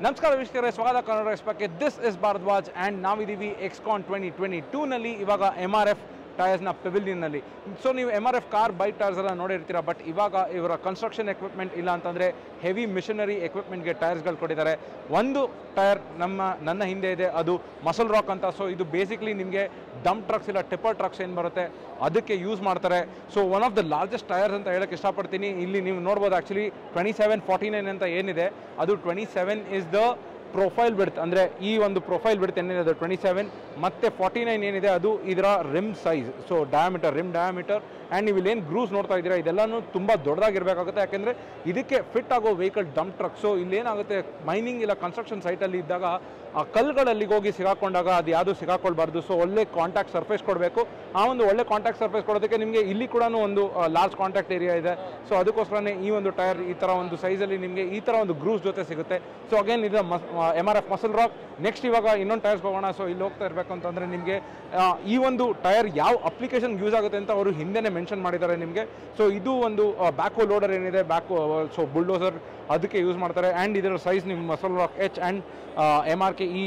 ನಮಸ್ಕಾರ ವೀಕ್ಷಕರೇ ಸ್ವಾಗತ ಕನ್ನಡ ರೆಸ್ಪಕ್ಕೆ ದಿಸ್ ಇಸ್ ಭಾರದ್ವಾಜ್ ಆ್ಯಂಡ್ ನಾವಿದ್ದೀವಿ ಎಕ್ಸ್ಕಾನ್ ಟ್ವೆಂಟಿ ಟ್ವೆಂಟಿ ಟೂನಲ್ಲಿ ಇವಾಗ ಎಮ್ ಆರ್ ಎಫ್ ಟೈರ್ಸ್ನ ಪೆವಿಲಿಯನ್ನಲ್ಲಿ ಸೊ ನೀವು M R F car bike tyres ಎಲ್ಲ ನೋಡಿರ್ತೀರ ಬಟ್ ಇವಾಗ ಇವರ ಕನ್ಸ್ಟ್ರಕ್ಷನ್ ಎಕ್ವಿಪ್ಮೆಂಟ್ ಇಲ್ಲ ಅಂತಂದರೆ ಹೆವಿ ಮಿಷನರಿ ಎಕ್ವಿಪ್ಮೆಂಟ್ಗೆ ಟೈರ್ಸ್ಗಳು ಕೊಟ್ಟಿದ್ದಾರೆ ಒಂದು ಟೈರ್ ನಮ್ಮ ನನ್ನ ಹಿಂದೆ ಇದೆ ಅದು ಮಸಲ್ ರಾಕ್ ಅಂತ ಸೊ ಇದು ಬೇಸಿಕ್ಲಿ ನಿಮಗೆ ಡಂಪ್ ಟ್ರಕ್ಸ್ ಇಲ್ಲ ಟಿಪ್ಪರ್ ಟ್ರಕ್ಸ್ ಏನು ಬರುತ್ತೆ ಅದಕ್ಕೆ ಯೂಸ್ ಮಾಡ್ತಾರೆ so one of the largest tyres ಅಂತ ಹೇಳಕ್ಕೆ ಇಷ್ಟಪಡ್ತೀನಿ ಇಲ್ಲಿ ನೀವು ನೋಡ್ಬೋದು actually twenty seven forty nine ಅಂತ ಏನಿದೆ ಅದು twenty seven is the profile width ಅಂದರೆ ಈ ಒಂದು ಪ್ರೊಫೈಲ್ ಬಿಡ್ತ್ ಏನಿದೆ ಅದು ಟ್ವೆಂಟಿ ಸೆವೆನ್ ಮತ್ತು ಫಾರ್ಟಿ ನೈನ್ ಏನಿದೆ ಅದು ಇದರ rim size so diameter rim diameter and ನೀವು ಇಲ್ಲೇನು ಗ್ರೂಸ್ ನೋಡ್ತಾ ಇದ್ದೀರಾ ಇದೆಲ್ಲನೂ ತುಂಬ ದೊಡ್ಡದಾಗಿರಬೇಕಾಗುತ್ತೆ ಯಾಕೆಂದರೆ ಇದಕ್ಕೆ ಫಿಟ್ ಆಗೋ ವೆಹಿಕಲ್ ಡಂಪ್ ಟ್ರಕ್ ಸೊ ಇಲ್ಲೇನಾಗುತ್ತೆ ಮೈನಿಂಗ್ ಇಲ್ಲ ಕನ್ಸ್ಟ್ರಕ್ಷನ್ ಸೈಟಲ್ಲಿ ಇದ್ದಾಗ ಆ ಕಲ್ಗಳಲ್ಲಿಗೆ ಹೋಗಿ ಸಿಗಾಕೊಂಡಾಗ ಅದು ಯಾವುದು ಸಿಗಾಕೊಳ್ಬಾರ್ದು ಸೊ ಒಳ್ಳೆ ಕಾಂಟ್ಯಾಕ್ಟ್ ಸರ್ಫೇಸ್ ಕೊಡಬೇಕು ಆ ಒಂದು ಒಳ್ಳೆ ಕಾಂಟ್ಯಾಕ್ಟ್ ಸರ್ಫೇಸ್ ಕೊಡೋದಕ್ಕೆ ನಿಮಗೆ ಇಲ್ಲಿ ಕೂಡ ಒಂದು ಲಾರ್ಜ್ ಕಾಂಟ್ಯಾಕ್ಟ್ ಏರಿಯಾ ಇದೆ ಸೊ ಅದಕ್ಕೋಸ್ಕರನೇ ಈ ಒಂದು ಟೈರ್ ಈ ಥರ ಒಂದು ಸೈಜಲ್ಲಿ ನಿಮಗೆ ಈ ಥರ ಒಂದು ಗ್ರೂಸ್ ಜೊತೆ ಸಿಗುತ್ತೆ ಸೊ ಅಗೇನ್ ಇದು ಮಸ್ M R F muscle rock next ಇವಾಗ ಇನ್ನೊಂದು ಟೈರ್ಸ್ ಹೋಗೋಣ ಸೊ ಇಲ್ಲಿ ಹೋಗ್ತಾ ಇರಬೇಕು ಅಂತಂದರೆ ನಿಮಗೆ ಈ ಒಂದು ಟೈರ್ ಯಾವ ಅಪ್ಲಿಕೇಶನ್ ಯೂಸ್ ಆಗುತ್ತೆ ಅಂತ ಅವರು ಹಿಂದೆನೇ ಮೆನ್ಷನ್ ಮಾಡಿದ್ದಾರೆ ನಿಮಗೆ ಸೊ ಇದು ಒಂದು ಬ್ಯಾಕೋ ಲೋಡರ್ ಏನಿದೆ ಬ್ಯಾಕೋ ಸೊ ಬುಲ್ಡೋಸರ್ ಅದಕ್ಕೆ ಯೂಸ್ ಮಾಡ್ತಾರೆ ಆ್ಯಂಡ್ ಇದರ ಸೈಜ್ ನಿಮ್ಮ muscle rock H and M R K E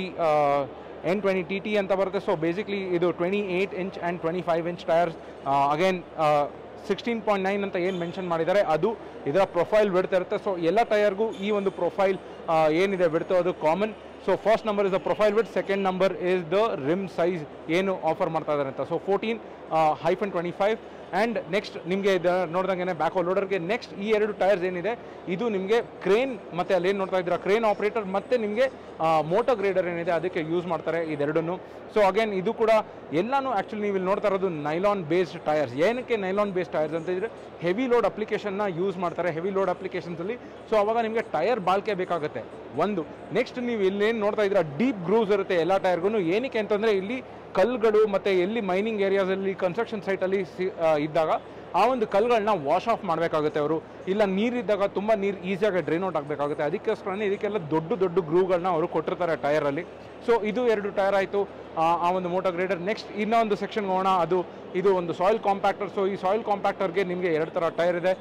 N twenty T T ಅಂತ ಬರುತ್ತೆ ಸೊ ಬೇಸಿಕ್ಲಿ ಇದು twenty eight inch and twenty five inch tyres again sixteen point nine ಅಂತ ಏನು mention ಮಾಡಿದ್ದಾರೆ ಅದು ಇದರ ಪ್ರೊಫೈಲ್ ಬಿಡ್ತಾ ಇರುತ್ತೆ ಸೊ ಎಲ್ಲ ಟೈರ್ಗೂ ಈ ಒಂದು ಪ್ರೊಫೈಲ್ ಏನಿದೆ ಬಿಡ್ತು ಅದು common so first number is the profile width second number is the rim size ಏನು ಆಫರ್ ಮಾಡ್ತಾ ಇದ್ದಾರೆ ಅಂತ so fourteen hyphen twenty five and next ನಿಮಗೆ ಇದು ನೋಡ್ದಂಗೆ ಬ್ಯಾಕ್ ಲೋಡರ್ಗೆ ನೆಕ್ಸ್ಟ್ ಈ ಎರಡು ಟೈರ್ಸ್ ಏನಿದೆ ಇದು ನಿಮಗೆ ಕ್ರೇನ್ ಮತ್ತು ಅಲ್ಲಿ ಏನು ನೋಡ್ತಾ ಇದ್ದೀರಾ ಕ್ರೇನ್ ಆಪ್ರೇಟರ್ ಮತ್ತು ನಿಮಗೆ ಮೋಟೋ ಗ್ರೇಡರ್ ಏನಿದೆ ಅದಕ್ಕೆ ಯೂಸ್ ಮಾಡ್ತಾರೆ ಇದೆರಡನ್ನು ಸೊ ಅಗೇನ್ ಇದು ಕೂಡ ಎಲ್ಲನೂ ಆ್ಯಕ್ಚುಲಿ ನೀವು ಇಲ್ಲಿ ನೋಡ್ತಾ ಇರೋದು ನೈಲಾನ್ ಬೇಸ್ಡ್ ಟೈರ್ಸ್ ಏನಕ್ಕೆ ನೈಲಾನ್ ಬೇಸ್ಡ್ ಟೈರ್ಸ್ ಅಂತ ಇದ್ರೆ ಹೆವಿ ಲೋಡ್ ಅಪ್ಲಿಕೇಶನ್ನ ಯೂಸ್ ಮಾಡ್ತಾರೆ ಹೆವಿ ಲೋಡ್ ಅಪ್ಲಿಕೇಶನ್ಸಲ್ಲಿ ಸೊ ಅವಾಗ ನಿಮಗೆ ಟೈರ್ ಬಾಳ್ಕೆ ಬೇಕಾಗುತ್ತೆ ಒಂದು ನೆಕ್ಸ್ಟ್ ನೀವು ಇಲ್ಲೇನು ನೋಡ್ತಾ ಇದ್ದೀರಾ ಡೀಪ್ ಗ್ರೂಸ್ ಇರುತ್ತೆ ಎಲ್ಲ ಟೈರ್ಗೂ ಏನಕ್ಕೆ ಅಂತಂದರೆ ಇಲ್ಲಿ ಕಲ್ಗಳು ಮತ್ತು ಎಲ್ಲಿ ಮೈನಿಂಗ್ ಏರಿಯಾಸಲ್ಲಿ ಕನ್ಸ್ಟ್ರಕ್ಷನ್ ಸೈಟಲ್ಲಿ ಸಿ ಇದ್ದಾಗ ಆ ಒಂದು ಕಲ್ಗಳನ್ನ ವಾಶ್ ಆಫ್ ಮಾಡಬೇಕಾಗುತ್ತೆ ಅವರು ಇಲ್ಲ ನೀರಿದ್ದಾಗ ತುಂಬ ನೀರು ಈಸಿಯಾಗಿ ಡ್ರೈನ್ ಔಟ್ ಆಗಬೇಕಾಗುತ್ತೆ ಅದಕ್ಕೋಸ್ಕರನೇ ಇದಕ್ಕೆಲ್ಲ ದೊಡ್ಡ ದೊಡ್ಡ ಗ್ರೂಗಳನ್ನ ಅವರು ಕೊಟ್ಟಿರ್ತಾರೆ ಟೈರಲ್ಲಿ ಸೊ ಇದು ಎರಡು ಟೈರ್ ಆಯಿತು ಆ ಒಂದು ಮೋಟೋ ಗ್ರೇಡರ್ ನೆಕ್ಸ್ಟ್ ಇನ್ನೊಂದು ಸೆಕ್ಷನ್ಗೆ ಹೋಗೋಣ ಅದು ಇದು ಒಂದು ಸಾಯಿಲ್ ಕಾಂಪ್ಯಾಕ್ಟರ್ ಸೊ ಈ ಸಾಯಿಲ್ ಕಾಂಪ್ಯಾಕ್ಟರ್ಗೆ ನಿಮಗೆ ಎರಡು ಥರ ಟೈರ್ ಇದೆ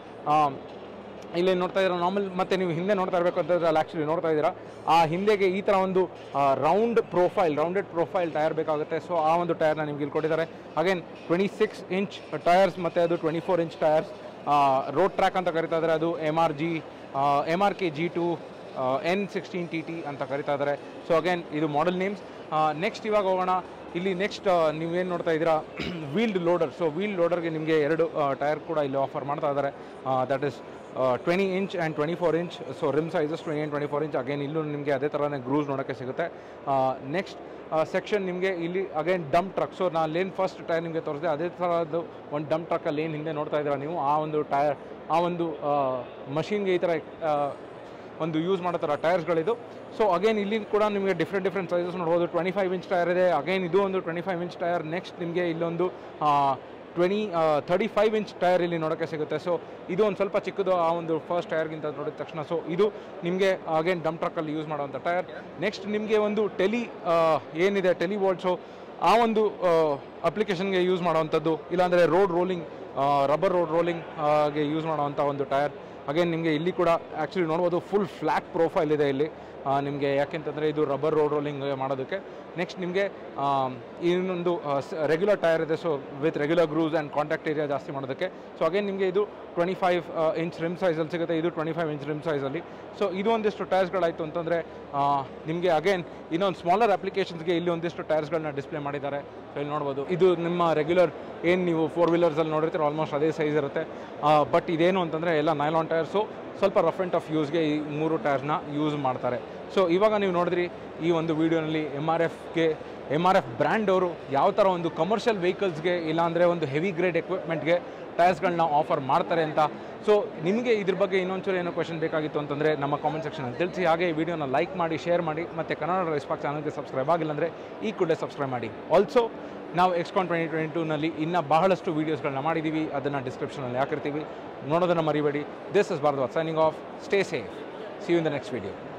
ಇಲ್ಲಿ ನೋಡ್ತಾ ಇದ್ದೀರಾ ನಾರ್ಮಲ್ ಮತ್ತು ನೀವು ಹಿಂದೆ ನೋಡ್ತಾ ಇರಬೇಕು ಅಂತಂದ್ರೆ ಅಲ್ಲಿ ಆ್ಯಕ್ಚುಲಿ ನೋಡ್ತಾ ಇದ್ದೀರಾ ಆ ಹಿಂದೆಗೆ ಈ ಥರ ಒಂದು round profile rounded profile tyre ಬೇಕಾಗುತ್ತೆ ಸೊ ಆ ಒಂದು ಟೈರ್ನ ನಿಮ್ಗೆ ಇಲ್ಲಿ ಕೊಟ್ಟಿದ್ದಾರೆ again twenty six inch tyres ಮತ್ತು ಅದು twenty four inch tyres road track ಅಂತ ಕರಿತಾ ಇದ್ದಾರೆ ಅದು M R G M R K G two N sixteen T T ಅಂತ ಕರಿತಾ ಇದ್ದಾರೆ ಸೊ ಅಗೇನ್ ಇದು ಮಾಡೆಲ್ ನೇಮ್ಸ್ ನೆಕ್ಸ್ಟ್ ಇವಾಗ ಹೋಗೋಣ ಇಲ್ಲಿ ನೆಕ್ಸ್ಟ್ ನೀವೇನು ನೋಡ್ತಾ ಇದ್ದೀರಾ ವೀಲ್ಡ್ ಲೋಡರ್ ಸೊ ವೀಲ್ಡ್ ಲೋಡರ್ಗೆ ನಿಮಗೆ ಎರಡು ಟೈರ್ ಕೂಡ ಇಲ್ಲಿ ಆಫರ್ ಮಾಡ್ತಾ ಇದ್ದಾರೆ that is twenty inch and twenty four inch so rim sizes twenty and twenty four inch again ಇಲ್ಲೂ ನಿಮಗೆ ಅದೇ ಥರನೇ ಗ್ರೂಸ್ ನೋಡೋಕ್ಕೆ ಸಿಗುತ್ತೆ ನೆಕ್ಸ್ಟ್ ಸೆಕ್ಷನ್ ನಿಮಗೆ ಇಲ್ಲಿ ಅಗೇನ್ ಡಂಪ್ ಟ್ರಕ್ ಸೊ ನಾನು ಲೇನ್ ಫಸ್ಟ್ ಟೈರ್ ನಿಮಗೆ ತೋರಿಸಿದೆ ಅದೇ ಥರದ್ದು ಒಂದು ಡಂಪ್ ಟ್ರಕ್ಕಲ್ಲಿ ಏನು ಹಿಂದೆ ನೋಡ್ತಾ ಇದ್ದೀರಾ ನೀವು ಆ ಒಂದು ಟೈರ್ ಆ ಒಂದು ಮಷಿನ್ಗೆ ಈ ಥರ ಒಂದು ಯೂಸ್ ಮಾಡೋ ಥರ ಟೈರ್ಸ್ಗಳಿದು ಸೊ ಅಗೇನ್ ಇಲ್ಲಿ ಕೂಡ ನಿಮಗೆ ಡಿಫ್ರೆಂಟ್ ಡಿಫ್ರೆಂಟ್ ಸೈಜಸ್ ನೋಡ್ಬೋದು ಟ್ವೆಂಟಿ ಫೈವ್ ಇಂಚ್ ಟೈರ್ ಇದೆ ಅಗೇನ್ ಇದು ಒಂದು twenty five inch tyre next ನಿಮಗೆ ಇಲ್ಲೊಂದು twenty thirty five inch tyre ಇಲ್ಲಿ ನೋಡೋಕ್ಕೆ ಸಿಗುತ್ತೆ ಸೊ ಇದು ಒಂದು ಸ್ವಲ್ಪ ಚಿಕ್ಕದು ಆ ಒಂದು ಫಸ್ಟ್ ಟೈರ್ಗಿಂತ ನೋಡಿದ ತಕ್ಷಣ ಸೊ ಇದು ನಿಮಗೆ ಅಗೇನ್ ಡಂಪ್ ಟ್ರಕ್ಕಲ್ಲಿ ಯೂಸ್ ಮಾಡೋವಂಥ ಟೈರ್ ನೆಕ್ಸ್ಟ್ ನಿಮಗೆ ಒಂದು ಟೆಲಿ ಏನಿದೆ ಟೆಲಿ ವೋಲ್ಟ್ಸು ಆ ಒಂದು ಅಪ್ಲಿಕೇಶನ್ಗೆ ಯೂಸ್ ಮಾಡೋವಂಥದ್ದು ಇಲ್ಲಾಂದರೆ road rolling rubber road rolling ಗೆ ಯೂಸ್ ಮಾಡೋವಂಥ ಒಂದು ಟೈರ್ ಅಗೇನ್ ನಿಮಗೆ ಇಲ್ಲಿ ಕೂಡ ಆ್ಯಕ್ಚುಲಿ ನೋಡ್ಬೋದು ಫುಲ್ ಫ್ಲ್ಯಾಟ್ ಪ್ರೊಫೈಲ್ ಇದೆ ಇಲ್ಲಿ ನಿಮಗೆ ಯಾಕೆಂತಂದರೆ ಇದು ರಬ್ಬರ್ ರೋಡ್ ರೋಲಿಂಗ್ ಮಾಡೋದಕ್ಕೆ ನೆಕ್ಸ್ಟ್ ನಿಮಗೆ ಇನ್ನೊಂದು ರೆಗ್ಯುಲರ್ ಟೈರ್ ಇದೆ so with regular grooves and contact area ಜಾಸ್ತಿ ಮಾಡೋದಕ್ಕೆ ಸೊ ಅಗೇನ್ ನಿಮಗೆ ಇದು ಟ್ವೆಂಟಿ ಫೈವ್ ಇಂಚ್ ರಿಮ್ ಸೈಜಲ್ಲಿ ಸಿಗುತ್ತೆ ಇದು ಟ್ವೆಂಟಿ ಫೈವ್ ಇಂಚ್ ರಿಮ್ ಸೈಜಲ್ಲಿ ಸೊ ಇದು ಒಂದಿಷ್ಟು ಟೈರ್ಸ್ಗಳಾಯಿತು ಅಂತಂದರೆ ನಿಮಗೆ ಅಗೇನ್ ಇನ್ನೊಂದು ಸ್ಮಾಲರ್ ಅಪ್ಲಿಕೇಶನ್ಸ್ಗೆ ಇಲ್ಲಿ ಒಂದಿಷ್ಟು ಟೈರ್ಸ್ಗಳನ್ನ ಡಿಸ್ಪ್ಲೇ ಮಾಡಿದ್ದಾರೆ ಸೊ ಇಲ್ಲಿ ನೋಡ್ಬೋದು ಇದು ನಿಮ್ಮ ರೆಗ್ಯುಲರ್ ಏನು ನೀವು ಫೋರ್ ವೀಲರ್ಸಲ್ಲಿ ನೋಡಿರ್ತೀರ ಆಲ್ಮೋಸ್ಟ್ ಅದೇ ಸೈಜ್ ಇರುತ್ತೆ ಬಟ್ ಇದೇನು ಅಂತಂದರೆ ಎಲ್ಲ ನೈಲಾನ್ ಟೈರ್ಸು ಸ್ವಲ್ಪ ರಫ್ ಆ್ಯಂಡ್ ಟಫ್ ಯೂಸ್ಗೆ ಈ ಮೂರು ಟೈರ್ಸ್ನ ಯೂಸ್ ಮಾಡ್ತಾರೆ ಸೊ ಇವಾಗ ನೀವು ನೋಡಿದ್ರಿ ಈ ಒಂದು ವೀಡಿಯೋನಲ್ಲಿ ಎಮ್ ಆರ್ ಎಫ್ಗೆ ಎಮ್ ಆರ್ ಎಫ್ ಬ್ರ್ಯಾಂಡ್ ಅವರು ಯಾವ ಥರ ಒಂದು ಕಮರ್ಷಿಯಲ್ ವೆಹಿಕಲ್ಸ್ಗೆ ಇಲ್ಲಾಂದರೆ ಒಂದು ಹೆವಿ ಗ್ರೇಡ್ ಎಕ್ವಿಪ್ಮೆಂಟ್ಗೆ ಟೈರ್ಸ್ಗಳನ್ನ ಆಫರ್ ಮಾಡ್ತಾರೆ ಅಂತ ಸೊ ನಿಮಗೆ ಇದ್ರ ಬಗ್ಗೆ ಇನ್ನೊಂಚೂರು ಏನೋ ಕ್ವೆಶನ್ ಬೇಕಾಗಿತ್ತು ಅಂತಂದರೆ ನಮ್ಮ ಕಾಮೆಂಟ್ ಸೆಕ್ಷನಲ್ಲಿ ತಿಳಿಸಿ ಹಾಗೆ ಈ ವಿಡಿಯೋನ ಲೈಕ್ ಮಾಡಿ ಶೇರ್ ಮಾಡಿ ಮತ್ತು ಕನ್ನಡ ರೆಸ್ಪಾಕ್ ಚಾನಲ್ಗೆ ಸಬ್ಸ್ಕ್ರೈಬ್ ಆಗಿಲ್ಲ ಅಂದರೆ ಈ ಕೂಡಲೇ ಸಬ್ಸ್ಕ್ರೈಬ್ ಮಾಡಿ ಆಲ್ಸೋ ನಾವು ಎಕ್ಸ್ಕಾನ್ ಟ್ವೆಂಟಿ ಟ್ವೆಂಟಿ ಟೂನಲ್ಲಿ ಇನ್ನೂ ಬಹಳಷ್ಟು ವೀಡಿಯೋಸ್ಗಳನ್ನ ಮಾಡಿದ್ದೀವಿ ಅದನ್ನು ಡಿಸ್ಕ್ರಿಪ್ಷನಲ್ಲಿ ಹಾಕಿರ್ತೀವಿ ನೋಡೋದನ್ನು ಮರಿಬೇಡಿ this is Bharadwaj signing off stay safe see you in the next video